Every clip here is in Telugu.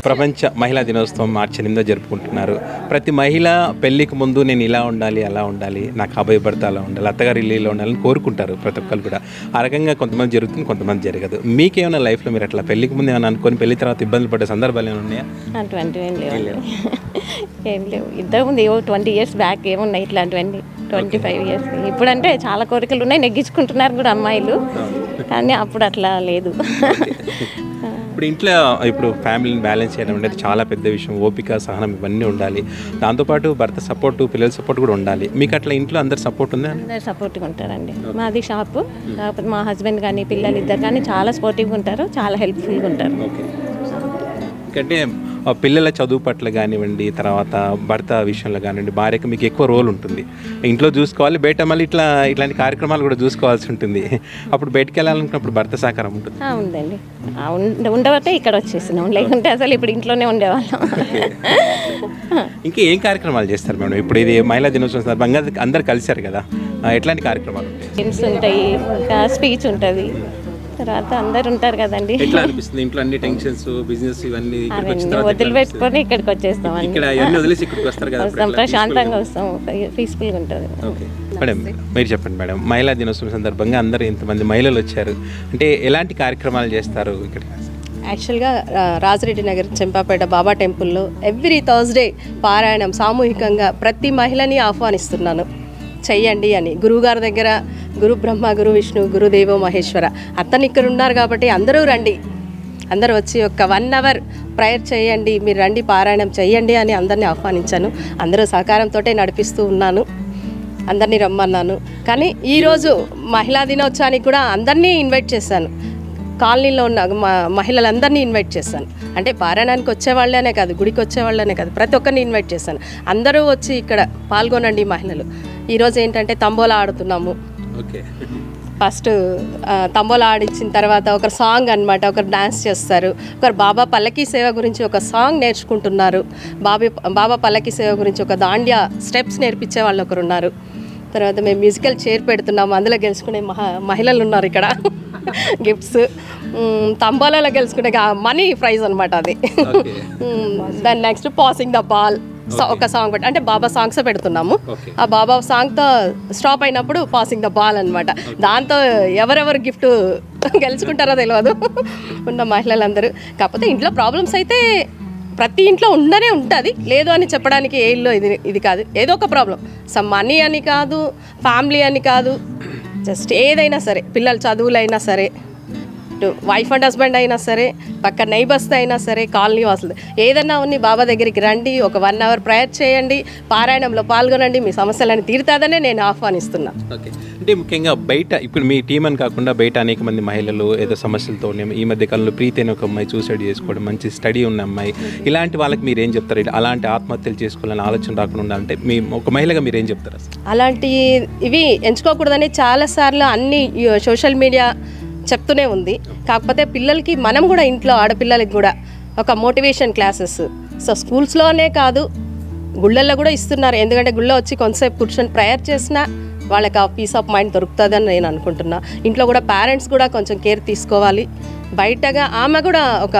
ప్రపంచ మహిళా దినోత్సవం మార్చి ఎనిమిదో జరుపుకుంటున్నారు ప్రతి మహిళ పెళ్లికి ముందు నేను ఇలా ఉండాలి అలా ఉండాలి నాకు అభయ భర్త అలా ఉండాలి అత్తగారి ఇల్లు ఇలా ఉండాలని కోరుకుంటారు ప్రతి ఒక్కరు కూడా ఆ రకంగా కొంతమంది జరుగుతుంది కొంతమంది జరగదు మీకేమైనా లైఫ్లో మీరు అట్లా పెళ్లికి ముందు ఏమైనా అనుకొని పెళ్లి తర్వాత ఇబ్బందులు పడే సందర్భాలు ఏమైనా ఉన్నాయా అటువంటివి ఏం లేవు ఏం లేవు ఇంతకుముందు ఏవో ట్వంటీ ఇయర్స్ బ్యాక్ ఏమున్నాయి ఇట్లాంటివన్నీ ట్వంటీ ఫైవ్ ఇయర్స్ ఇప్పుడంటే చాలా కోరికలు ఉన్నాయి నెగ్గించుకుంటున్నారు కూడా అమ్మాయిలు కానీ అప్పుడు అట్లా లేదు ఇప్పుడు ఇంట్లో ఇప్పుడు ఫ్యామిలీని బ్యాలెన్స్ చేయడం అనేది చాలా పెద్ద విషయం ఓపిక సహనం ఇవన్నీ ఉండాలి దాంతోపాటు భర్త సపోర్ట్ పిల్లల సపోర్ట్ కూడా ఉండాలి మీకు అట్లా ఇంట్లో అందరు సపోర్ట్ ఉందా అందరు సపోర్ట్గా ఉంటారండి మాది షాపు కాకపోతే మా హస్బెండ్ కానీ పిల్లలు ఇద్దరు కానీ చాలా సపోర్టివ్గా ఉంటారు చాలా హెల్ప్ఫుల్గా ఉంటారు ఓకే ఎందుకంటే ఆ పిల్లల చదువు పట్ల కానివ్వండి తర్వాత భర్త విషయంలో కానివ్వండి భార్యకు మీకు ఎక్కువ రోల్ ఉంటుంది ఇంట్లో చూసుకోవాలి బయట మళ్ళీ ఇట్లా ఇట్లాంటి కార్యక్రమాలు కూడా చూసుకోవాల్సి ఉంటుంది అప్పుడు బయటకు వెళ్ళాలనుకున్నప్పుడు భర్త సహకారం ఉంటుంది ఆ, ఉందండి ఆ, ఉండ- ఉండబట్టే ఇక్కడ వచ్చేసినాం లేకుంటే అసలు ఇప్పుడు ఇంట్లోనే ఉండేవాళ్ళం ఇంకా ఏం కార్యక్రమాలు చేస్తారు మేడం ఇప్పుడు ఇది మహిళా దినోత్సవం సందర్భంగా అందరు కలిశారు కదా ఆ, ఎట్లాంటి కార్యక్రమాలు ఉంటాయి గేమ్స్ ఉంటాయి ఇంకా స్పీచ్ ఉంటుంది తర్వాత అందరు ఉంటారు కదండి ఎట్లా అనిపిస్తుంది ఇంట్లో అన్ని టెన్షన్స్ బిజినెస్ ఇవన్నీ ఇక్కడికి వచ్చిన అవన్నీ తర్వాత ఎట్లా వదిలిపెట్టుకొని ఇక్కడికి వచ్చేస్తాం అనిపిస్తుంది? అండి ఇక్కడ ఇవన్నీ వదిలేసి ఇక్కడికి వస్తారు కదా వస్తాం ప్రశాంతంగా వస్తాం పీస్ఫుల్గా ఉంటుంది ఓకే మేడం మీరు చెప్పండి మేడం మహిళా దినోత్సవం సందర్భంగా అందరూ ఇంతమంది మహిళలు వచ్చారు అంటే ఎలాంటి కార్యక్రమాలు చేస్తారు ఇక్కడ యాక్చువల్గా ఆ, రాజిరెడ్డి నగర్ చెంపాపేట బాబా టెంపుల్లో ఎవ్రీ థర్స్డే పారాయణం సామూహికంగా ప్రతి మహిళని ఆహ్వానిస్తున్నాను చెయ్యండి అని గురువుగారి దగ్గర గురు బ్రహ్మ గురు విష్ణు గురుదేవో మహేశ్వర అతను ఇక్కడ ఉన్నారు కాబట్టి అందరూ రండి అందరూ వచ్చి ఒక వన్ అవర్ ప్రేయర్ చేయండి మీరు రండి పారాయణం చేయండి అని అందరినీ ఆహ్వానించాను అందరూ సహకారంతో నడిపిస్తూ ఉన్నాను అందరినీ రమ్మన్నాను కానీ ఈరోజు మహిళా దినోత్సవానికి కూడా అందరినీ ఇన్వైట్ చేశాను కాలనీలో ఉన్న మ- మహిళలందరినీ ఇన్వైట్ చేశాను అంటే పారాయణానికి వచ్చేవాళ్ళనే కాదు గుడికి వచ్చేవాళ్ళనే కాదు ప్రతి ఒక్కరిని ఇన్వైట్ చేశాను అందరూ వచ్చి ఇక్కడ పాల్గొనండి మహిళలు ఈరోజు ఏంటంటే తంబోలా ఆడుతున్నాము ఓకే ఫస్ట్ ఆ, తంబోలా ఆడించిన తర్వాత ఒక సాంగ్ అన్నమాట ఒకరు డాన్స్ చేస్తారు ఒకరు బాబా పల్లకి సేవ గురించి ఒక సాంగ్ నేర్చుకుంటున్నారు బాబీ బాబా పల్లకి సేవ గురించి ఒక దాండ్యా స్టెప్స్ నేర్పించే వాళ్ళు ఒకరు ఉన్నారు తర్వాత మేము మ్యూజికల్ చైర్ పెడుతున్నాము అందులో గెలుచుకునే మహా మహిళలు ఉన్నారు ఇక్కడ గిఫ్ట్స్ తంబాలలో గెలుచుకునే మనీ ప్రైజ్ అనమాట అది మ్మ్, దాని నెక్స్ట్ పాసింగ్ ద బాల్ ఒక సాంగ్ పెట్టి అంటే బాబా సాంగ్స్ పెడుతున్నాము Okay. ఆ బాబా సాంగ్తో స్టాప్ అయినప్పుడు పాసింగ్ ద బాల్ అనమాట దాంతో ఎవరెవరు గిఫ్ట్ గెలుచుకుంటారో తెలియదు ఉన్న మహిళలందరూ కాకపోతే ఇంట్లో ప్రాబ్లమ్స్ అయితే ప్రతి ఇంట్లో ఉండనే ఉంటుంది లేదు అని చెప్పడానికి ఏ ఇల్లు ఇది ఇది కాదు ఏదో ఒక ప్రాబ్లం సమ్ మనీ అని కాదు ఫ్యామిలీ అని కాదు జస్ట్ ఏదైనా సరే పిల్లల చదువులైనా సరే ఇటు వైఫ్ అండ్ హస్బెండ్ అయినా సరే పక్క నైబర్స్ అయినా సరే కాలనీ వాసులు ఏదన్నా ఉన్ని బాబా దగ్గరికి రండి ఒక వన్ అవర్ ప్రేయర్ చేయండి పారాయణంలో పాల్గొనండి మీ సమస్యలను తీరుతాదనే నేను ఆహ్వానిస్తున్నా ఓకే అంటే ముఖ్యంగా బయట ఇప్పుడు మీ టీం అని కాకుండా బయట అనేక మంది మహిళలు ఏదో సమస్యలతో ఉన్నాయి. ఈ మధ్య కాలంలో ప్రీతి అనే ఒక అమ్మాయి సూసైడ్ చేసుకోవడం మంచి స్టడీ ఉన్న అమ్మాయి ఇలాంటి వాళ్ళకి మీరు ఏం చెప్తారు ఇలా అలాంటి ఆత్మహత్యలు చేసుకోవాలని ఆలోచన రాకుండా ఉండాలంటే మీ ఒక మహిళగా మీరు ఏం చెప్తారు అసలు అలాంటి ఇవి ఎంచుకోకూడదని చాలాసార్లు అన్ని సోషల్ మీడియా చెప్తూనే ఉంది కాకపోతే పిల్లలకి మనం కూడా ఇంట్లో ఆడపిల్లలకి కూడా ఒక మోటివేషన్ క్లాసెస్ సో స్కూల్స్లోనే కాదు గుళ్ళల్లో కూడా ఇస్తున్నారు ఎందుకంటే గుళ్ళో వచ్చి కొంతసేపు కూర్చొని ప్రేయర్ చేసినా వాళ్ళకి ఆ పీస్ ఆఫ్ మైండ్ దొరుకుతుందని నేను అనుకుంటున్నా ఇంట్లో కూడా పేరెంట్స్ కూడా కొంచెం కేర్ తీసుకోవాలి బయటగా ఆమె కూడా ఒక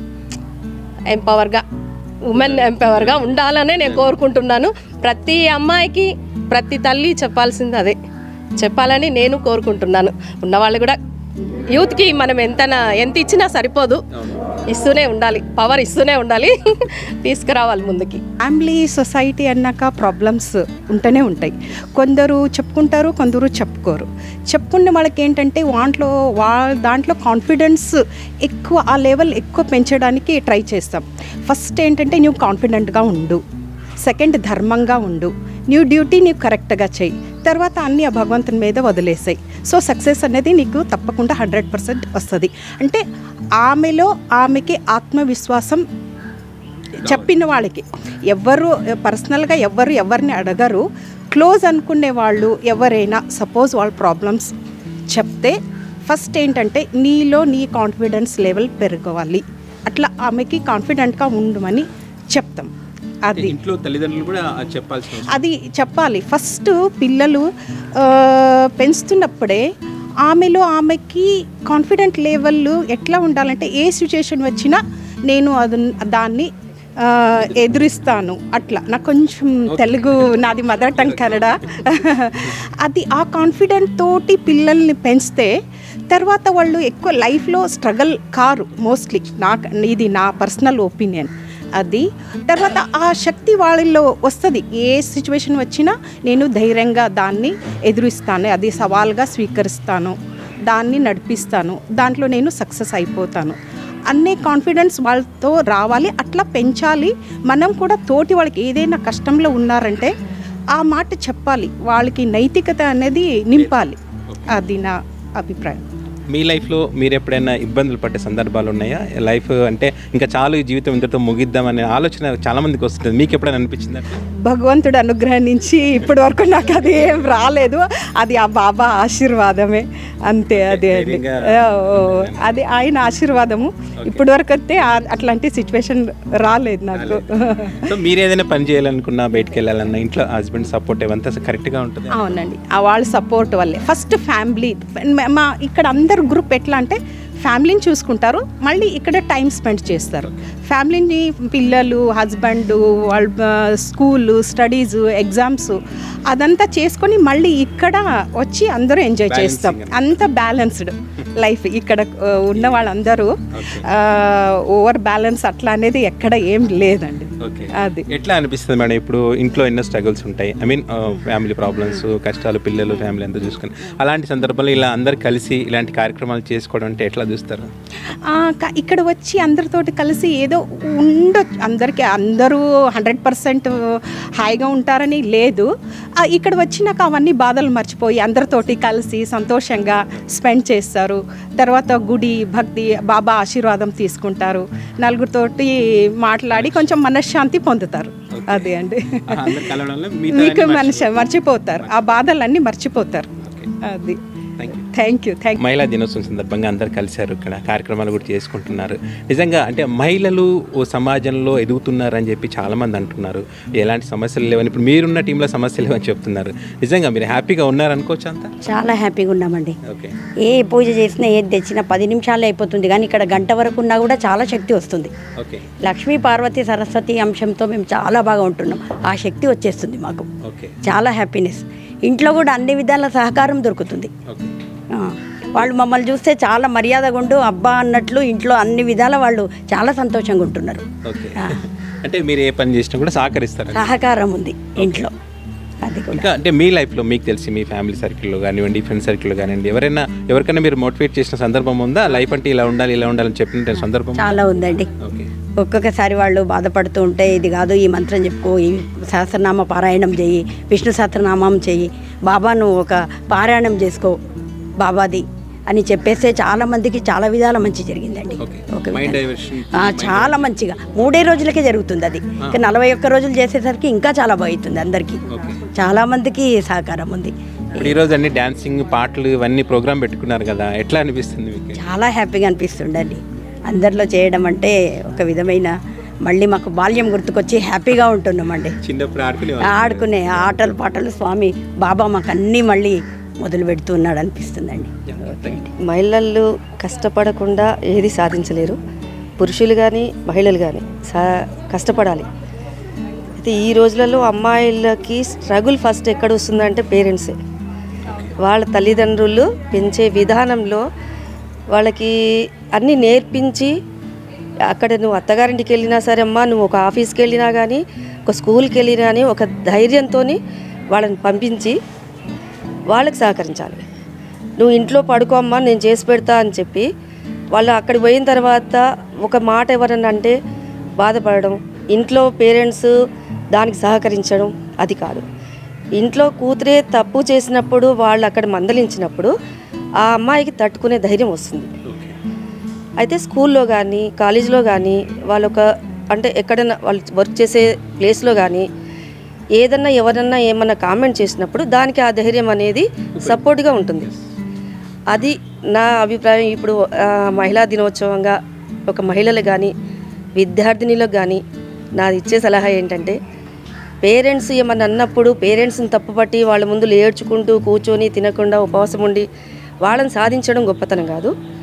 ఎంపవర్గా ఉమెన్ ఎంపవర్గా ఉండాలనే నేను కోరుకుంటున్నాను ప్రతి అమ్మాయికి ప్రతి తల్లి చెప్పాల్సింది అదే చెప్పాలని నేను కోరుకుంటున్నాను ఉన్నవాళ్ళు కూడా యూత్కి మనం ఎంత ఎంత ఇచ్చినా సరిపోదు ఇస్తూనే ఉండాలి పవర్ ఇస్తూనే ఉండాలి తీసుకురావాలి ముందుకి ఫ్యామిలీ సొసైటీ అన్నాక ప్రాబ్లమ్స్ ఉంటూనే ఉంటాయి కొందరు చెప్పుకుంటారు కొందరు చెప్పుకోరు చెప్పుకునే వాళ్ళకి ఏంటంటే వాంట్లో వాళ్ళ దాంట్లో కాన్ఫిడెన్స్ ఎక్కువ ఆ లెవెల్ ఎక్కువ పెంచడానికి ట్రై చేస్తాం ఫస్ట్ ఏంటంటే నువ్వు కాన్ఫిడెంట్గా ఉండు సెకండ్ ధర్మంగా ఉండు న్యూ డ్యూటీ నీవు కరెక్ట్గా చెయ్యి తర్వాత అన్ని ఆ భగవంతుని మీద వదిలేసాయి సో సక్సెస్ అనేది నీకు తప్పకుండా హండ్రెడ్ పర్సెంట్ వస్తుంది అంటే ఆమెలో ఆమెకి ఆత్మవిశ్వాసం చెప్పిన వాళ్ళకి ఎవ్వరు పర్సనల్గా ఎవ్వరు ఎవరిని అడగరు క్లోజ్ అనుకునే వాళ్ళు ఎవరైనా సపోజ్ వాళ్ళ ప్రాబ్లమ్స్ చెప్తే ఫస్ట్ ఏంటంటే నీలో నీ కాన్ఫిడెన్స్ లెవెల్ పెరగవాలి అట్లా ఆమెకి కాన్ఫిడెంట్గా ఉండమని చెప్తాం అది ఇంట్లో తల్లిదండ్రులు కూడా చెప్పాల్సిన అవసరం అది చెప్పాలి ఫస్ట్ పిల్లలు ఆ, పెంచుతున్నప్పుడే ఆమెలో ఆమెకి కాన్ఫిడెంట్ లెవెల్ ఎట్లా ఉండాలంటే ఏ సిచ్యుయేషన్ వచ్చినా నేను అది దాన్ని ఆ, ఎదురిస్తాను అట్లా నాకు కొంచెం తెలుగు నాది మదర్ టంగ్ కన్నడ అది ఆ కాన్ఫిడెంట్ తోటి పిల్లల్ని పెంచితే తర్వాత వాళ్ళు ఎక్కువ లైఫ్లో స్ట్రగల్ కారు మోస్ట్లీ నాకు ఇది నా పర్సనల్ ఒపీనియన్ అది తర్వాత ఆ శక్తి వాళ్ళలో వస్తుంది ఏ సిచ్యువేషన్ వచ్చినా నేను ధైర్యంగా దాన్ని ఎదురిస్తాను అది సవాల్గా స్వీకరిస్తాను దాన్ని నడిపిస్తాను దాంట్లో నేను సక్సెస్ అయిపోతాను అనే కాన్ఫిడెన్స్ వాళ్ళతో రావాలి అట్లా పెంచాలి మనం కూడా తోటి వాళ్ళకి ఏదైనా కష్టంలో ఉన్నారంటే ఆ మాట చెప్పాలి వాళ్ళకి నైతికత అనేది నింపాలి అది నా అభిప్రాయం మీ లైఫ్లో మీరు ఎప్పుడైనా ఇబ్బందులు పడ్డ సందర్భాలు ఉన్నాయా లైఫ్ అంటే ఇంకా చాలు ఈ జీవితం ఇంతటితో ముగిద్దామనే ఆలోచన చాలా మందికి వస్తుంది మీకు ఎప్పుడైనా అనిపించింది భగవంతుడు అనుగ్రహం నుంచి ఇప్పటి వరకు నాకు అది ఏం రాలేదు అది ఆ బాబా ఆశీర్వాదమే అంతే అదే అది ధైర్యంగా ఓ, అది ఆయన ఆశీర్వాదము ఇప్పటి వరకు అయితే ఆ- అట్లాంటి సిచ్యువేషన్ రాలేదు నాకు సో మీరు ఏదైనా పని చేయాలనుకున్నా బయటకు వెళ్ళాలన్నా ఇంట్లో హస్బెండ్ సపోర్ట్ ఇవంతా కరెక్ట్గా ఉంటుంది అవునండి ఆ వాళ్ళ సపోర్ట్ వల్లే ఫస్ట్ ఫ్యామిలీ మా ఇక్కడ అందరు గ్రూప్ ఎట్లా అంటే ఫ్యామిలీని చూసుకుంటారు మళ్ళీ ఇక్కడ టైం స్పెండ్ చేస్తారు ఫ్యామిలీని పిల్లలు హస్బెండ్ వాళ్ళ స్కూల్ స్టడీస్ ఎగ్జామ్స్ అదంతా చేసుకొని మళ్ళీ ఇక్కడ వచ్చి అందరూ ఎంజాయ్ చేస్తాం అంత బ్యాలెన్స్డ్ లైఫ్ ఇక్కడ ఆ, ఉన్న వాళ్ళందరూ ఓవర్ బ్యాలెన్స్ అట్లా అనేది ఎక్కడ ఏం లేదండి ఓకే అది ఎట్లా అనిపిస్తుంది మేడం ఇప్పుడు ఇంట్లో ఎన్నో స్ట్రగుల్స్ ఉంటాయి ఐ మీన్ ఫ్యామిలీ ప్రాబ్లమ్స్ కష్టాలు పిల్లలు ఫ్యామిలీ అంతా చూసుకొని అలాంటి సందర్భంలో ఇలా అందరు కలిసి ఇలాంటి కార్యక్రమాలు చేసుకోవడం అంటే ఎట్లా చూస్తారు ఆ, క- ఇక్కడ వచ్చి అందరితోటి కలిసి ఏదో ఉండొచ్చు అందరికీ అందరూ హండ్రెడ్ పర్సెంట్ హాయిగా ఉంటారని లేదు ఆ, ఇక్కడ వచ్చినాక అవన్నీ బాధలు మర్చిపోయి అందరితోటి కలిసి సంతోషంగా స్పెండ్ చేస్తారు తర్వాత గుడి భక్తి బాబా ఆశీర్వాదం తీసుకుంటారు నలుగురితోటి మాట్లాడి కొంచెం మనశ్శాంతి పొందుతారు అదే అండి ఆహా, అందరు కలవడం వల్ల మిగతా మీకు అన్ని మనిషి మర్చిపోతారు ఆ బాధలన్నీ మర్చిపోతారు అది thank you thank you thank మహిళా దినోత్సవం సందర్భంగా అందరు కలిశారు ఇక్కడ కార్యక్రమాలు కూడా చేసుకుంటున్నారు నిజంగా అంటే మహిళలు ఓ సమాజంలో ఎదుగుతున్నారని చెప్పి చాలామంది అంటున్నారు ఎలాంటి సమస్యలు లేవని ఇప్పుడు మీరున్న టీంలో సమస్యలు లేవని చెప్తున్నారు నిజంగా మీరు హ్యాపీగా ఉన్నారనుకోవచ్చు అంతా చాలా హ్యాపీగా ఉన్నామండి ఓకే ఏ పూజ చేసినా ఏది తెచ్చినా పది నిమిషాలు అయిపోతుంది కానీ ఇక్కడ గంట వరకు ఉన్నా కూడా చాలా శక్తి వస్తుంది ఓకే లక్ష్మీ పార్వతి సరస్వతి అంశంతో మేము చాలా బాగా ఉంటున్నాం ఆ శక్తి వచ్చేస్తుంది మాకు ఓకే చాలా హ్యాపీనెస్ ఇంట్లో కూడా అన్ని విధాల సహకారం దొరుకుతుంది ఓకే ఆ, వాళ్ళు మమ్మల్ని చూస్తే చాలా మర్యాదగా ఉండు అబ్బా అన్నట్లు ఇంట్లో అన్ని విధాల వాళ్ళు చాలా సంతోషంగా ఉంటున్నారు ఓకే అంటే మీరు ఏ పని చేసినా కూడా సహకరిస్తారు సహకారం ఉంది ఇంట్లో అది కూడా ఇంకా అంటే మీ లైఫ్లో మీకు తెలిసి మీ ఫ్యామిలీ సర్కిల్లో కానివ్వండి ఫ్రెండ్ సర్కిల్లో కానివ్వండి ఎవరైనా ఎవరికైనా మీరు మోటివేట్ చేసిన సందర్భం ఉందా లైఫ్ అంటే ఇలా ఉండాలి ఇలా ఉండాలని చెప్పిన సందర్భం చాలా ఉందండి ఓకే ఒక్కొక్కసారి వాళ్ళు బాధపడుతూ ఉంటే ఇది కాదు ఈ మంత్రం చెప్పుకో ఈ సహస్రనామ పారాయణం చెయ్యి విష్ణు సహస్రనామం చెయ్యి బాబా నువ్వు ఒక పారాయణం చేసుకో బాబాది అని చెప్పేస్తే చాలా మందికి చాలా విధాల మంచి జరిగిందండి ఓకే ఒక మైండ్ విధంగా. డైవర్షన్ ఆ, చాలా మంచిగా మూడే రోజులకే జరుగుతుంది అది ఇంకా నలభై ఒక్క రోజులు చేసేసరికి ఇంకా చాలా బాగుతుంది అందరికీ ఓకే చాలా మందికి సహకారం ఉంది ఇప్పుడు ఈరోజు అన్ని డాన్సింగ్ పాటలు ఇవన్నీ ప్రోగ్రామ్ పెట్టుకున్నారు కదా ఎట్లా అనిపిస్తుంది మీకు చాలా హ్యాపీగా అనిపిస్తుండండి అందరిలో చేయడం అంటే ఒక విధమైన మళ్ళీ మాకు బాల్యం గుర్తుకొచ్చి హ్యాపీగా ఉంటున్నామండి చిన్నప్పుడు ఆడుకునే ఆడుకునే ఆటలు పాటలు స్వామి బాబా మాకు అన్నీ మళ్ళీ మొదలు పెడుతున్నాడు అనిపిస్తుందండి మహిళలు కష్టపడకుండా ఏది సాధించలేరు పురుషులు కానీ మహిళలు కానీ సా కష్టపడాలి అయితే ఈ రోజులలో అమ్మాయిలకి స్ట్రగుల్ ఫస్ట్ ఎక్కడ వస్తుందంటే పేరెంట్సే వాళ్ళ తల్లిదండ్రులు పెంచే విధానంలో వాళ్ళకి అన్నీ నేర్పించి అక్కడ నువ్వు అత్తగారింటికి వెళ్ళినా సరే అమ్మా నువ్వు ఒక ఆఫీస్కి వెళ్ళినా కానీ ఒక స్కూల్కి వెళ్ళినా కానీ ఒక ధైర్యంతో వాళ్ళని పంపించి వాళ్ళకి సహకరించాలి నువ్వు ఇంట్లో పడుకో అమ్మా నేను చేసి పెడతా అని చెప్పి వాళ్ళు అక్కడికి పోయిన తర్వాత ఒక మాట ఎవరన్నా అంటే బాధపడడం ఇంట్లో పేరెంట్స్ దానికి సహకరించడం అది కాదు ఇంట్లో కూతురే తప్పు చేసినప్పుడు వాళ్ళు అక్కడ మందలించినప్పుడు ఆ అమ్మాయికి తట్టుకునే ధైర్యం వస్తుంది అయితే స్కూల్లో కానీ కాలేజీలో కానీ వాళ్ళ ఒక అంటే ఎక్కడైనా వాళ్ళు వర్క్ చేసే ప్లేస్లో కానీ ఏదన్నా ఎవరన్నా ఏమన్నా కామెంట్ చేసినప్పుడు దానికి ఆ ధైర్యం అనేది సపోర్ట్గా ఉంటుంది అది నా అభిప్రాయం ఇప్పుడు ఆ, మహిళా దినోత్సవంగా ఒక మహిళలు కానీ విద్యార్థినిలకు కానీ నాది ఇచ్చే సలహా ఏంటంటే పేరెంట్స్ ఏమన్నా అన్నప్పుడు పేరెంట్స్ని తప్పుపట్టి వాళ్ళ ముందు ఏడ్చుకుంటూ కూర్చొని తినకుండా ఉపవాసం ఉండి వాళ్ళని సాధించడం గొప్పతనం కాదు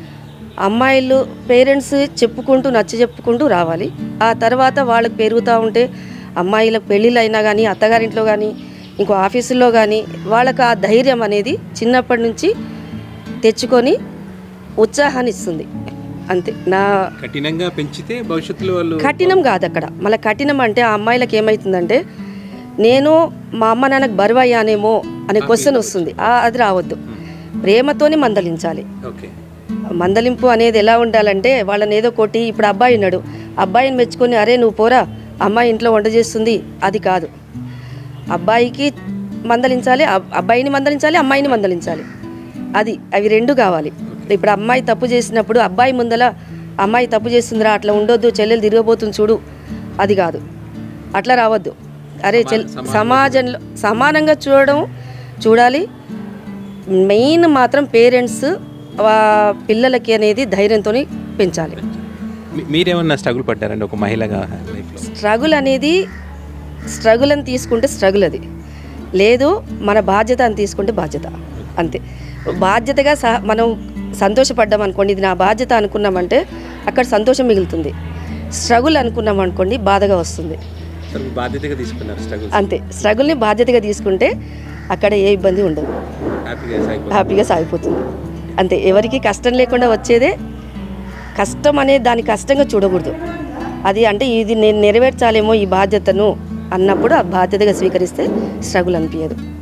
అమ్మాయిలు పేరెంట్స్ చెప్పుకుంటూ నచ్చ చెప్పుకుంటూ రావాలి ఆ తర్వాత వాళ్ళకి పెరుగుతూ ఉంటే అమ్మాయిలకు పెళ్ళిళ్ళు అయినా కానీ అత్తగారింట్లో కానీ ఇంకో ఆఫీసుల్లో కానీ వాళ్ళకి ఆ ధైర్యం అనేది చిన్నప్పటి నుంచి తెచ్చుకొని ఉత్సాహాన్ని ఇస్తుంది అంతే నా కఠినంగా పెంచితే భవిష్యత్తులో వాళ్ళు కఠినం కాదు అక్కడ మళ్ళీ కఠినం అంటే ఆ అమ్మాయిలకు ఏమవుతుందంటే నేను మా అమ్మ నాన్నకు బరువు అయ్యానేమో అనే క్వశ్చన్ వస్తుంది ఆ, అది రావద్దు ప్రేమతోనే మందలించాలి ఓకే మందలింపు అనేది ఎలా ఉండాలంటే వాళ్ళని ఏదో కొట్టి ఇప్పుడు అబ్బాయి ఉన్నాడు అబ్బాయిని మెచ్చుకొని అరే నువ్వు పోరా అమ్మాయి ఇంట్లో వంట చేస్తుంది అది కాదు అబ్బాయికి మందలించాలి అబ్- అబ్బాయిని మందలించాలి అమ్మాయిని మందలించాలి అది అవి రెండు కావాలి ఇప్పుడు అమ్మాయి తప్పు చేసినప్పుడు అబ్బాయి ముందల అమ్మాయి తప్పు చేస్తుందిరా అట్లా ఉండొద్దు చెల్లెలు తిరగబోతుంది చూడు అది కాదు అట్లా రావద్దు అరే చెల్ సమాజంలో సమానంగా చూడడం చూడాలి మెయిన్ మాత్రం పేరెంట్స్ పిల్లలకి అనేది ధైర్యంతో పెంచాలి మీ- మీరేమన్నా స్ట్రగుల్ పడ్డారండి ఒక మహిళగా లైఫ్లో స్ట్రగుల్ అనేది స్ట్రగుల్ అని తీసుకుంటే స్ట్రగుల్ అది లేదు మన బాధ్యత అని తీసుకుంటే బాధ్యత అంతే బాధ్యతగా సహ మనం సంతోషపడ్డాం అనుకోండి ఇది నా బాధ్యత అనుకున్నామంటే అక్కడ సంతోషం మిగులుతుంది స్ట్రగుల్ అనుకున్నాం అనుకోండి బాధగా వస్తుంది సార్ బాధ్యతగా తీసుకున్నారు స్ట్రగుల్ అంతే స్ట్రగుల్ని బాధ్యతగా తీసుకుంటే అక్కడ ఏ ఇబ్బంది ఉండదు హ్యాపీగా సాగిపోతుంది హ్యాపీగా సాగిపోతుంది అంతే ఎవరికి కష్టం లేకుండా వచ్చేదే కష్టం అనేది దాన్ని కష్టంగా చూడకూడదు అది అంటే ఇది నేను నెరవేర్చాలేమో ఈ బాధ్యతను అన్నప్పుడు ఆ బాధ్యతగా స్వీకరిస్తే స్ట్రగుల్ అనిపించదు